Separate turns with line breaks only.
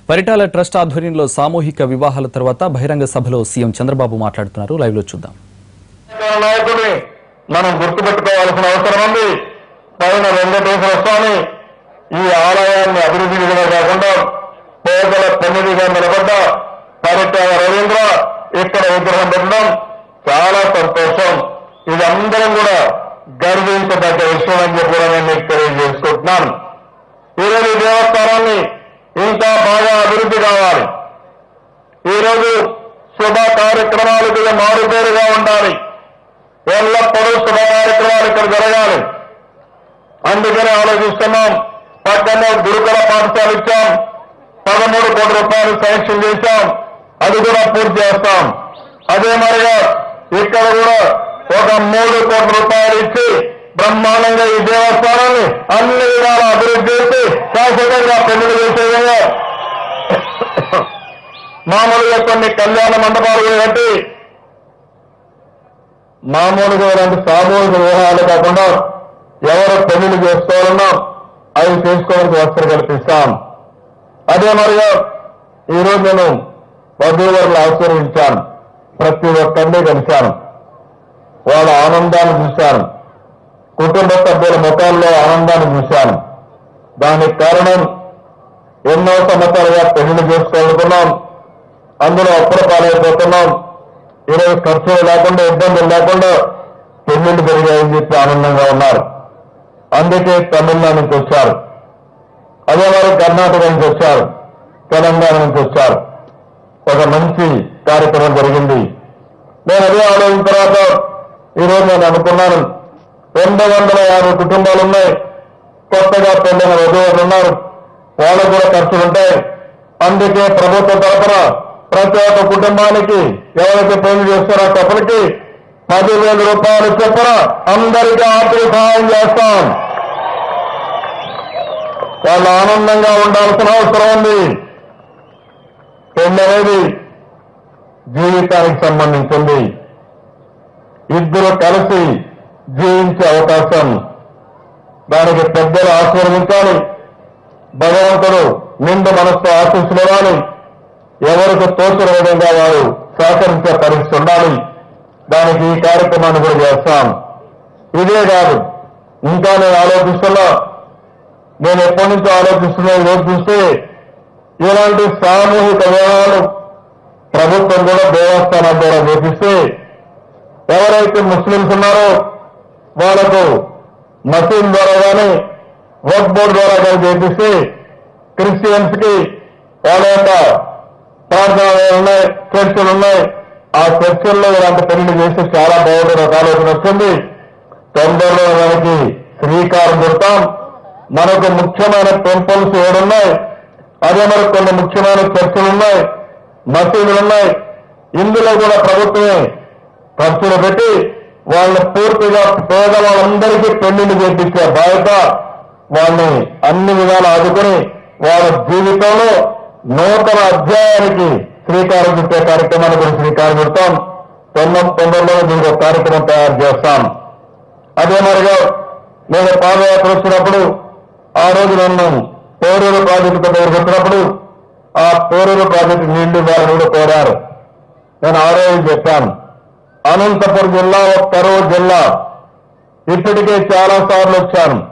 Paritala trust ఆధ్వర్యంలో సామూహిక వివాహాల తర్వాత బహిరంగ సభలో సీఎం చంద్రబాబు మాట్లాడుతున్నారు లైవ్ లో చూద్దాం
తెలంగాణ నాయకుడిని మనం గుర్తుపెట్టుకోవాల్సిన అవసరం ఉంది పైన వెంకటేశ్వర స్వామి ఈ ఆలయాన్ని అభివృద్ధి చేయడమే కాకుండా పేదల పెన్నిధిగా నిలబడ్డ పరిటాల రవీంద్ర ఇక్కడ విగ్రహం పెట్టడం చాలా సంతోషం ఇది అందరం కూడా గర్వించదగ్గ విషయం అని చెప్పి కూడా నేను మీకు తెలియజేసుకుంటున్నాను ఈరోజు ఈ దేవస్థానాన్ని ఇంకా బాగా అభివృద్ధి కావాలి ఈరోజు శుభ కార్యక్రమాలకు ఇది మారుపేరుగా ఉండాలి ఎల్లప్పుడూ శుభ కార్యక్రమాలు ఇక్కడ జరగాలి అందుకని ఆలోచిస్తున్నాం పక్కనే గురుకుల పాఠశాల ఇచ్చాం పదమూడు కోట్ల రూపాయలు శాంక్షన్ చేశాం అది కూడా పూర్తి చేస్తాం అదే మరిగా ఇక్కడ కూడా ఒక మూడు కోట్ల రూపాయలు ఇచ్చి బ్రహ్మాండంగా ఈ దేవస్థానాన్ని అన్ని విధాల అభివృద్ధి చేసి శాశ్వతంగా పెళ్లి చేసే విధంగా మామూలుగా కొన్ని కళ్యాణ మండపాలు కూడా కట్టి మామూలుగా ఇలాంటి సామూహిక వివాహాలు కాకుండా ఎవరు పెళ్లిళ్ళు చేసుకోవాలన్నా అవి చేసుకోవడానికి వస్త్రం కల్పిస్తాం అదే మరిగా ఈరోజు నేను వధూవరులు ఆశీర్వదించాను ప్రతి ఒక్కరిని కలిశాను వాళ్ళ ఆనందాన్ని చూశాను కుటుంబ సభ్యుల ముఖాల్లో ఆనందాన్ని చూశాను దానికి కారణం ఎన్నో సంవత్సరాలుగా పెళ్లి చేసుకోవాలనుకున్నాం అందులో అప్పుల పాలైపోతున్నాం ఈరోజు ఖర్చులు లేకుండా ఇబ్బందులు లేకుండా పెళ్లిళ్ళు పెరిగాయని చెప్పి ఆనందంగా ఉన్నారు అందుకే తమిళనాడు నుంచి వచ్చారు అదే వారు కర్ణాటక నుంచి వచ్చారు తెలంగాణ నుంచి వచ్చారు ఒక మంచి కార్యక్రమం జరిగింది నేను అదే ఆలోచన తర్వాత ఈరోజు నేను అనుకున్నాను రెండు వందల యాభై కుటుంబాలు ఉన్నాయి కొత్తగా పెళ్ళిన వధువులు ఉన్నారు వాళ్ళకు కూడా ఖర్చులు ఉంటాయి అందుకే ప్రభుత్వ తరఫున ప్రతి ఒక్క కుటుంబానికి ఎవరైతే పెళ్లి చేస్తారో ఆ కప్పులకి పదివేల రూపాయలు చొప్పున అందరికీ ఆర్థిక సహాయం చేస్తాం వాళ్ళు ఆనందంగా ఉండాల్సిన అవసరం ఉంది పెళ్లి అనేది జీవితానికి సంబంధించింది ఇద్దరు కలిసి జీవించే అవకాశం దానికి పెద్దలు ఆశీర్వదించాలి భగవంతుడు నిండు మనస్సు ఆశీస్సులు ఇవ్వాలి ఎవరికి తోచిన విధంగా వారు సహకరించే పరిస్థితి ఉండాలి దానికి ఈ కార్యక్రమాన్ని కూడా చేస్తాం ఇదే కాదు ఇంకా నేను ఆలోచిస్తున్నా నేను ఎప్పటి నుంచో ఆలోచిస్తున్నా ఈ రోజు చూస్తే ఇలాంటి సామూహిక వివాహాలు ప్రభుత్వం కూడా దేవస్థానాల ద్వారా చేపిస్తే ఎవరైతే ముస్లింస్ ఉన్నారో వాళ్లకు మసీద్ ద్వారా కానీ వర్క్ బోర్డు ద్వారా కానీ చేపిస్తే క్రిస్టియన్స్ కి వాళ్ళ యొక్క ప్రార్థనలు ఉన్నాయి చర్చలు ఉన్నాయి ఆ చర్చల్లో ఇలాంటి పెళ్లి చేస్తే చాలా బాగుంటుంది ఒక ఆలోచన వచ్చింది తొందరలో మనకి శ్రీకారం చుడతాం మనకు ముఖ్యమైన టెంపుల్స్ ఏడున్నాయి అదే మరి కొన్ని ముఖ్యమైన చర్చలు ఉన్నాయి మసీదులు ఉన్నాయి ఇందులో కూడా ప్రభుత్వమే ఖర్చులు పెట్టి వాళ్ళని పూర్తిగా పేదవాళ్ళందరికీ పెళ్లిళ్ళు చేపించే బాధ్యత వాళ్ళని అన్ని విధాలు ఆదుకుని వాళ్ళ జీవితంలో నూతన అధ్యాయానికి శ్రీకారం చుట్టే కార్యక్రమాన్ని కూడా శ్రీకారం చుడతాం తొందర తొందరలో దీనికి ఒక కార్యక్రమం తయారు చేస్తాం అదే మరిగా నేను పాదయాత్ర వచ్చినప్పుడు ఆ రోజు నన్ను పేరూరు ప్రాజెక్టు దగ్గరకు వచ్చినప్పుడు ఆ పేరూరు ప్రాజెక్టు నీళ్లు ఇవ్వాలని కూడా కోరారు నేను ఆ రోజు చెప్పాను అనంతపురం జిల్లా ఒక కరువు జిల్లా ఇప్పటికే చాలా సార్లు వచ్చాను